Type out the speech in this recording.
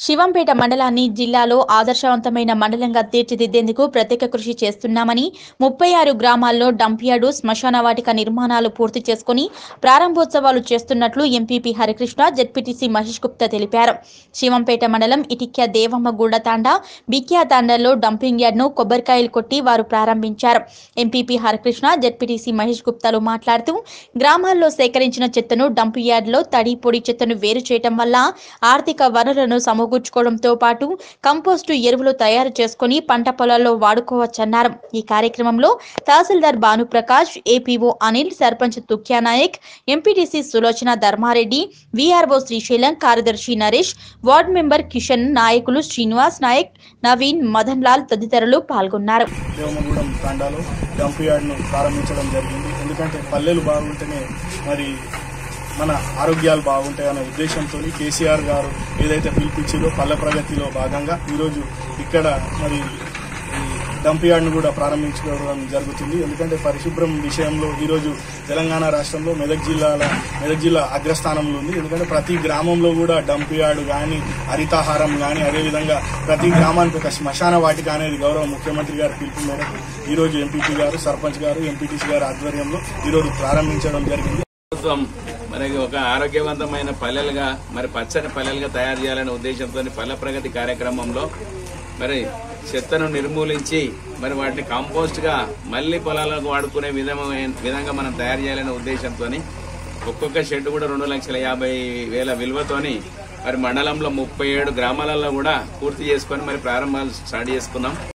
శివంపేట మండలాన్ని జిల్లాలో ఆదర్శవంతమైన మండలంగా తీర్చిదిద్దేందుకు ప్రత్యేక కృషి చేస్తున్నామని ముప్పై ఆరు గ్రామాల్లో డంప్యార్డు శ్మశాన వాటిక నిర్మాణాలు పూర్తి చేసుకుని ప్రారంభోత్సవాలు చేస్తున్నట్లు ఎంపీపీ హరికృష్ణ జెడ్పీటీసీ మహేష్ గుప్తా తెలిపారు శివంపేట మండలం ఇటిక్య దేవమ్మగూడ తాండా బిక్యా తాండాలో డంపింగ్ యార్డ్ను కొబ్బరికాయలు కొట్టి వారు ప్రారంభించారు ఎంపీపీ హరికృష్ణ జెడ్పీటీసీ మహేష్ గుప్తాలు మాట్లాడుతూ గ్రామాల్లో సేకరించిన చెత్తను డంప్ యార్డ్లో తడి పొడి చెత్తను వేరు చేయటం వల్ల ఆర్థిక వనరులను సమకూర్చుకోవడంతో పాటు కంపోస్టు ఎరువులు తయారు చేసుకుని పంట పొలాల్లో వాడుకోవచ్చన్నారు ఈ కార్యక్రమంలో tahsildar Bhanuprakash APO Anil sarpanch Tukya Naik MPTC Sulochana Dharmareddy VRO Srisailam కార్యదర్శి నరేష్ వార్డు మెంబర్ కిషన్ నాయకులు శ్రీనివాస్ నాయక్ నవీన్ మదన్ లాల్ తదితరులు పాల్గొన్నారు దేవమగూడెం తాండాలో డంప్ యార్డ్ను ప్రారంభించడం జరిగింది ఎందుకంటే పల్లెలు బాగుంటేనే మరి మన ఆరోగ్యాలు బాగుంటాయి అనే ఉద్దేశంతో కేసీఆర్ గారు ఏదైతే పిలిపించిందో పల్లె ప్రగతిలో భాగంగా ఈరోజు ఇక్కడ మరి ఈ డంప్ యార్డ్ను కూడా ప్రారంభించుకోవడం జరుగుతుంది ఎందుకంటే పరిశుభ్రం విషయంలో ఈరోజు తెలంగాణ రాష్ట్రంలో మెదక్ జిల్లాల మెదక్ జిల్లా అగ్రస్థానంలో ఉంది ఎందుకంటే ప్రతి గ్రామంలో కూడా డంప్ యార్డ్ కానీ హరితాహారం కానీ అదేవిధంగా ప్రతి గ్రామానికి ఒక శ్మశాన వాటిక అనేది గౌరవ ముఖ్యమంత్రి గారి పిలుపు మేరకు ఈరోజు ఎంపీపీ గారు సర్పంచ్ గారు ఎంపీటీసీ గారి ఆధ్వర్యంలో ఈరోజు ప్రారంభించడం జరిగింది ప్రభుత్వం మరి ఒక ఆరోగ్యవంతమైన పల్లెలుగా మరి పచ్చని పల్లెలుగా తయారు చేయాలనే ఉద్దేశంతో పల్లె ప్రగతి కార్యక్రమంలో మరి చెత్తను నిర్మూలించి మరి వాటిని కాంపోస్ట్ గా మళ్లీ పొలాలకు వాడుకునే విధమైన విధంగా మనం తయారు చేయాలనే ఉద్దేశంతో ఒక్కొక్క షెడ్ కూడా రెండు లక్షల యాభై వేల విలువతోని మరి మండలంలో ముప్పై ఏడు గ్రామాలలో కూడా పూర్తి చేసుకొని మరి ప్రారంభాలు స్టార్ట్ చేసుకున్నాం